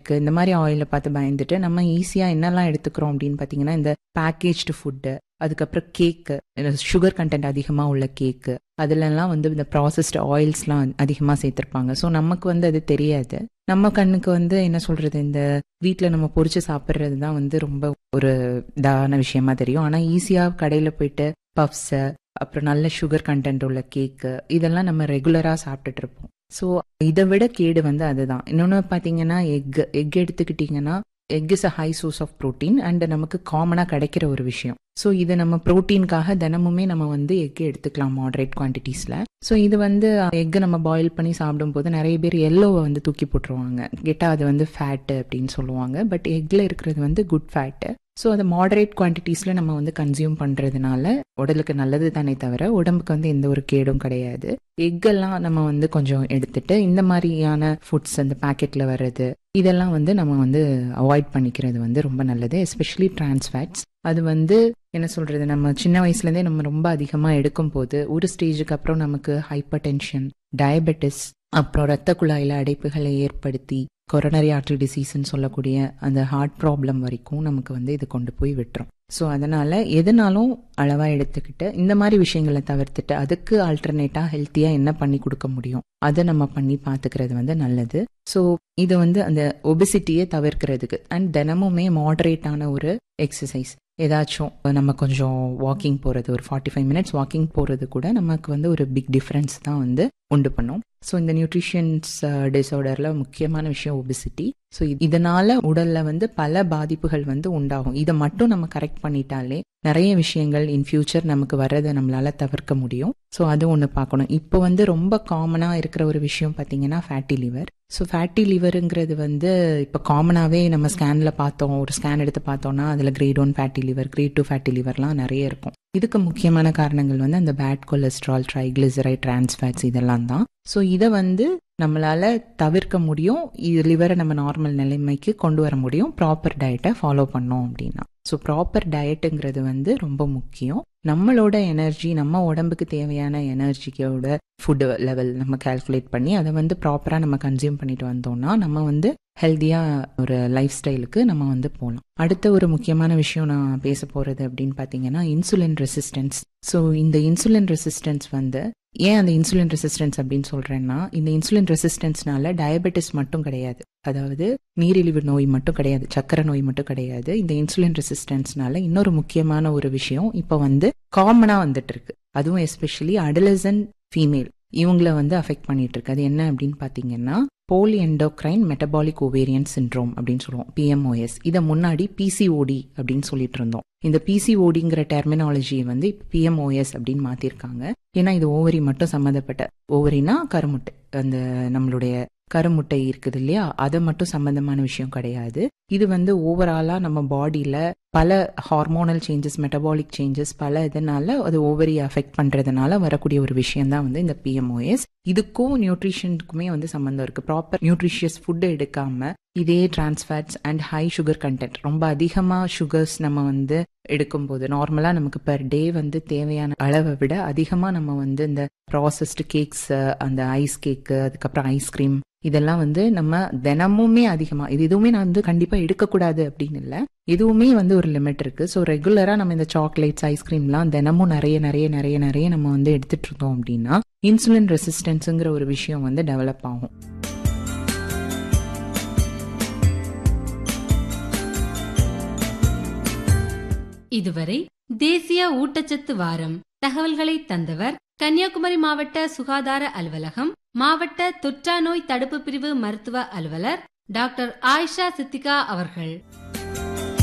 இருக்கு இந்த மாதிரி ஆயில பார்த்து பயந்துட்டு நம்ம ஈஸியா என்னெல்லாம் எடுத்துக்கிறோம் அப்படின்னு பாத்தீங்கன்னா இந்த பேக்கேஜ்டு ஃபுட்டு அதுக்கப்புறம் கேக்கு சுகர் கண்டென்ட் அதிகமாக உள்ள கேக்கு அதுலலாம் வந்து இந்த ப்ராசஸ்டு ஆயில்ஸ்லாம் அதிகமாக சேர்த்துருப்பாங்க ஸோ நமக்கு வந்து அது தெரியாது நம்ம கண்ணுக்கு வந்து என்ன சொல்றது இந்த வீட்டில் நம்ம பொரிச்சு சாப்பிட்றது தான் வந்து ரொம்ப ஒரு இதான விஷயமா தெரியும் ஆனால் ஈஸியாக கடையில் போயிட்டு பப்ஸு அப்புறம் நல்ல சுகர் கண்டென்ட் உள்ள கேக்கு இதெல்லாம் நம்ம ரெகுலராக சாப்பிட்டுட்டு இருப்போம் ஸோ இதை விட கேடு வந்து அதுதான் இன்னொன்று பார்த்தீங்கன்னா எக் எக் எடுத்துக்கிட்டிங்கன்னா egg is a high source of protein and நமக்கு காமனாக கிடைக்கிற ஒரு விஷயம் ஸோ இது நம்ம ப்ரோட்டீனுக்காக தினமுமே நம்ம வந்து எக் எடுத்துக்கலாம் மாடரேட் குவான்டிட்டிஸில் ஸோ இது வந்து எக்கை நம்ம பாயில் பண்ணி சாப்பிடும்போது நிறைய பேர் எல்லோவை வந்து தூக்கி போட்டுருவாங்க கேட்டால் அது வந்து ஃபேட்டு அப்படின்னு சொல்லுவாங்க பட் எக்கில் இருக்கிறது வந்து குட் ஃபேட்டு ஸோ அதை மாடரேட் குவான்டிட்டிஸில் நம்ம வந்து கன்சியூம் பண்ணுறதுனால உடலுக்கு நல்லது தானே தவிர உடம்புக்கு வந்து எந்த ஒரு கேடும் கிடையாது எக்கெல்லாம் நம்ம வந்து கொஞ்சம் எடுத்துட்டு இந்த மாதிரியான ஃபுட்ஸ் அந்த பேக்கெட்டில் வர்றது இதெல்லாம் வந்து நம்ம வந்து அவாய்ட் பண்ணிக்கிறது வந்து ரொம்ப நல்லது எஸ்பெஷலி டிரான்ஸ்ஃபேட்ஸ் அது வந்து என்ன சொல்றது நம்ம சின்ன வயசுலேருந்தே நம்ம ரொம்ப அதிகமாக எடுக்கும் போது ஒரு ஸ்டேஜுக்கு அப்புறம் நமக்கு ஹைப்பர் டென்ஷன் டயபெட்டிஸ் அப்புறம் ரத்த குழாயில் அடைப்புகளை ஏற்படுத்தி கொரோனரி ஆர்டரி டிசீஸ்ன்னு சொல்லக்கூடிய அந்த ஹார்ட் ப்ராப்ளம் வரைக்கும் நமக்கு வந்து இது கொண்டு போய் விட்டுரும் ஸோ அதனால எதுனாலும் அளவாக எடுத்துக்கிட்டு இந்த மாதிரி விஷயங்களை தவிர்த்துட்டு அதுக்கு ஆல்டர்னேட்டாக ஹெல்த்தியாக என்ன பண்ணி கொடுக்க முடியும் அதை நம்ம பண்ணி பார்த்துக்கிறது வந்து நல்லது ஸோ இது வந்து அந்த ஒபிசிட்டியை தவிர்க்கிறதுக்கு அண்ட் தினமுமே மாடரேட்டான ஒரு எக்ஸசைஸ் ஏதாச்சும் நம்ம கொஞ்சம் வாக்கிங் போகிறது ஒரு ஃபார்ட்டி ஃபைவ் மினிட்ஸ் வாக்கிங் போகிறது கூட நமக்கு வந்து ஒரு பிக் டிஃப்ரென்ஸ் தான் வந்து உண்டு பண்ணும் ஸோ இந்த நியூட்ரிஷன்ஸ் டிஸார்டரில் முக்கியமான விஷயம் ஒபிசிட்டி ஸோ இதனால உடல்ல வந்து பல பாதிப்புகள் வந்து உண்டாகும் இதை மட்டும் நம்ம கரெக்ட் பண்ணிட்டாலே நிறைய விஷயங்கள் இன் ஃபியூச்சர் நமக்கு வர்றதை நம்மளால தவிர்க்க முடியும் ஸோ அது ஒன்று பார்க்கணும் இப்போ வந்து ரொம்ப காமனாக இருக்கிற ஒரு விஷயம் பார்த்தீங்கன்னா ஃபேட்டி லிவர் ஸோ ஃபேட்டி லிவருங்கிறது வந்து இப்போ காமனாகவே நம்ம ஸ்கேனில் பார்த்தோம் ஒரு ஸ்கேன் எடுத்து பார்த்தோம்னா அதில் grade one fatty liver grade two fatty லிவர்லாம் நிறைய இருக்கும் இதுக்கு முக்கியமான காரணங்கள் வந்து அந்த பேட் கொலஸ்ட்ரால் ட்ரைக்ளிசரைட் டிரான்ஸ்ஃபேட்ஸ் இதெல்லாம் தான் ஸோ இதை வந்து நம்மளால தவிர்க்க முடியும் இது லிவரை நம்ம நார்மல் நிலைமைக்கு கொண்டு வர முடியும் ப்ராப்பர் டயட்டை ஃபாலோ பண்ணோம் அப்படின்னா ஸோ ப்ராப்பர் டயட்டுங்கிறது வந்து ரொம்ப முக்கியம் நம்மளோட எனர்ஜி நம்ம உடம்புக்கு தேவையான எனர்ஜியோட ஃபுட் லெவல் நம்ம கால்குலேட் பண்ணி அதை வந்து ப்ராப்பராக நம்ம கன்சியூம் பண்ணிட்டு வந்தோம்னா நம்ம வந்து ஹெல்த்தியாக ஒரு லைஃப் ஸ்டைலுக்கு நம்ம வந்து போகலாம் அடுத்த ஒரு முக்கியமான விஷயம் நான் பேச போகிறது அப்படின்னு பார்த்தீங்கன்னா இன்சுலின் ரெசிஸ்டன்ஸ் ஸோ இந்த இன்சுலின் ரெசிஸ்டன்ஸ் வந்து ஏன் அந்த இன்சுலின் ரெசிஸ்டன்ஸ் அப்படின்னு சொல்றேன்னா இந்த இன்சுலின் ரெசிஸ்டன்ஸ்னால டயபெட்டிஸ் மட்டும் கிடையாது அதாவது நீரிழிவு நோய் மட்டும் கிடையாது சக்கரை நோய் மட்டும் கிடையாது இந்த இன்சுலின் ரெசிஸ்டன்ஸ்னால இன்னொரு முக்கியமான ஒரு விஷயம் இப்போ வந்து காமனா வந்துட்டு இருக்கு அதுவும் எஸ்பெஷலி அடலசன் ஃபீமேல் இவங்கள வந்து அஃபெக்ட் பண்ணிட்டு இருக்கு அது என்ன அப்படின்னு பாத்தீங்கன்னா போலி எண்டோக்ரைன் மெட்டபாலிக் ஓவேரியன் சின்ட்ரோம் அப்படின்னு சொல்லுவோம் பிஎம்ஓஎஸ் இதை முன்னாடி பிசிஓடி அப்படின்னு சொல்லிட்டு இருந்தோம் இந்த பிசிஓடிங்கிற டெர்மினாலஜியை வந்து பிஎம்ஓஎஸ் அப்படின்னு மாத்திருக்காங்க ஏன்னா இது ஓவரி மட்டும் சம்மந்தப்பட்ட ஓவரினா கருமுட்டை அந்த நம்மளுடைய கருமுட்டை இருக்குது இல்லையா அதை மட்டும் சம்பந்தமான விஷயம் கிடையாது இது வந்து ஓவராலா நம்ம பாடியில பல ஹார்மோனல் சேஞ்சஸ் மெட்டபாலிக் சேஞ்சஸ் பல இதனால அது ஓவரி அஃபெக்ட் பண்றதுனால வரக்கூடிய ஒரு விஷயம் தான் வந்து இந்த பிஎம்ஓஎஸ் இதுக்கும் நியூட்ரிஷனுக்குமே வந்து சம்மந்தம் இருக்கு ப்ராப்பர் நியூட்ரிஷியஸ் ஃபுட் எடுக்காம இதே trans fats and high sugar content ரொம்ப அதிகமாக சுகர்ஸ் நம்ம வந்து எடுக்கும்போது நார்மலாக நமக்கு பர் டே வந்து தேவையான அளவை விட அதிகமாக நம்ம வந்து இந்த ப்ராசஸ்டு கேக்ஸ் அந்த ஐஸ் கேக்கு அதுக்கப்புறம் ஐஸ்கிரீம் இதெல்லாம் வந்து நம்ம தினமுமே அதிகமாக இது எதுவுமே நான் வந்து கண்டிப்பாக எடுக்கக்கூடாது அப்படின்னு இல்லை இதுவுமே வந்து ஒரு லிமிட் இருக்கு ஸோ ரெகுலராக நம்ம இந்த சாக்லேட்ஸ் ஐஸ்கிரீம்லாம் தினமும் நிறைய நிறைய நிறைய நிறைய நம்ம வந்து எடுத்துட்டு இருந்தோம் அப்படின்னா இன்சுலின் ரெசிஸ்டன்ஸுங்கிற ஒரு விஷயம் வந்து டெவலப் ஆகும் இதுவரை தேசிய ஊட்டச்சத்து வாரம் தகவல்களை தந்தவர் கன்னியாகுமரி மாவட்ட சுகாதார அலுவலகம் மாவட்ட தொற்றா நோய் தடுப்பு பிரிவு மருத்துவ அலுவலர் டாக்டர் ஆயிஷா சித்திகா அவர்கள்